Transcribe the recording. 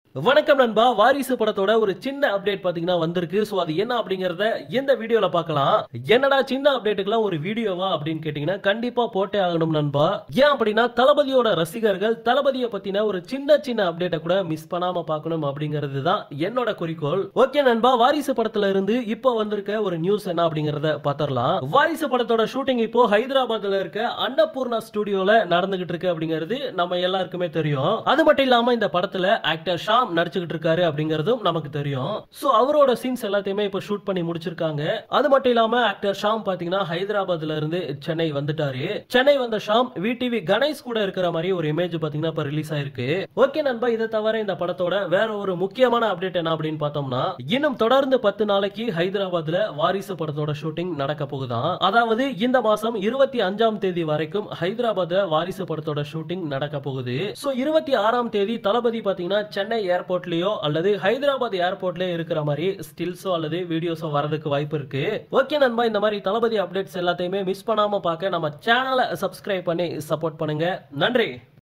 வணக்கம் நண்பா வாரிசு படத்தோட ஒரு சின்ன அப்டேட் பாத்தீங்கன்னா வந்திருக்கு சோ அது என்ன அப்படிங்கறத இந்த வீடியோல பார்க்கலாம் என்னடா சின்ன அப்டேட்டுக்குலாம் ஒரு வீடியோவா அப்படின்னு கேட்டீங்கன்னா கண்டிப்பா போட்டே ஆகணும் நண்பா ஏன் அப்படின்னா தளபதியோட ரசிகர்கள் தளபதியை பத்தின ஒரு சின்ன சின்ன அப்டேட்டை கூட மிஸ் பண்ணாம பார்க்கணும் அப்படிங்கிறது தான் என்னோட குறிக்கோள் ஓகே நண்பா வாரிசு படத்துல இருந்து இப்போ வந்திருக்க ஒரு நியூஸ் என்ன அப்படிங்கறத பாத்திரலாம் வாரிசு படத்தோட ஷூட்டிங் இப்போ ஹைதராபாத்ல இருக்க அன்னபூர்ணா ஸ்டுடியோல நடந்துகிட்டு இருக்கு அப்படிங்கிறது நம்ம எல்லாருக்குமே தெரியும் அது மட்டும் இல்லாம இந்த படத்துல ஆக்டர் ஷாம் நடிச்சுக்கிட்டு இருக்காரு அப்படிங்கறதும் நமக்கு தெரியும் சோ அவரோட சீன்ஸ் எல்லாத்தையுமே இப்ப ஷூட் பண்ணி முடிச்சிருக்காங்க அது மட்டும் இல்லாம ஆக்டர் ஷாம் பாத்தீங்கன்னா ஹைதராபாத்ல இருந்து சென்னை வந்துட்டாரு சென்னை வந்த ஷாம் விடிவி கணேஷ் கூட இருக்கிற மாதிரி ஒரு இமேஜ் பாத்தீங்கன்னா இப்ப ரிலீஸ் ஆயிருக்கு ஓகே நண்பா இதை தவிர இந்த படத்தோட வேற ஒரு முக்கியமான அப்டேட் என்ன அப்படின்னு பார்த்தோம்னா இன்னும் தொடர்ந்து பத்து நாளைக்கு ஹைதராபாத்ல வாரிசு படத்தோட ஷூட்டிங் நடக்க போகுதாம் அதாவது இந்த மாசம் இருபத்தி அஞ்சாம் தேதி வரைக்கும் ஹைதராபாத்ல வாரிசு படத்தோட ஷூட்டிங் நடக்க போகுது சோ இருபத்தி ஆறாம் தேதி தளபதி பாத்தீங்கன்னா சென்னை ஏர்போர்ட்லயோ அல்லது ஹைதராபாத் ஏர்போர்ட்லயே இருக்கிற மாதிரி ஸ்டில்ஸோ அல்லது வீடியோஸோ வரதுக்கு வாய்ப்பு இருக்கு ஓகே நண்பா இந்த மாதிரி தளபதி அப்டேட்ஸ் எல்லாத்தையுமே மிஸ் பண்ணாம பார்க்க நம்ம சேனலை சப்ஸ்கிரைப் பண்ணி சப்போர்ட் பண்ணுங்க நன்றி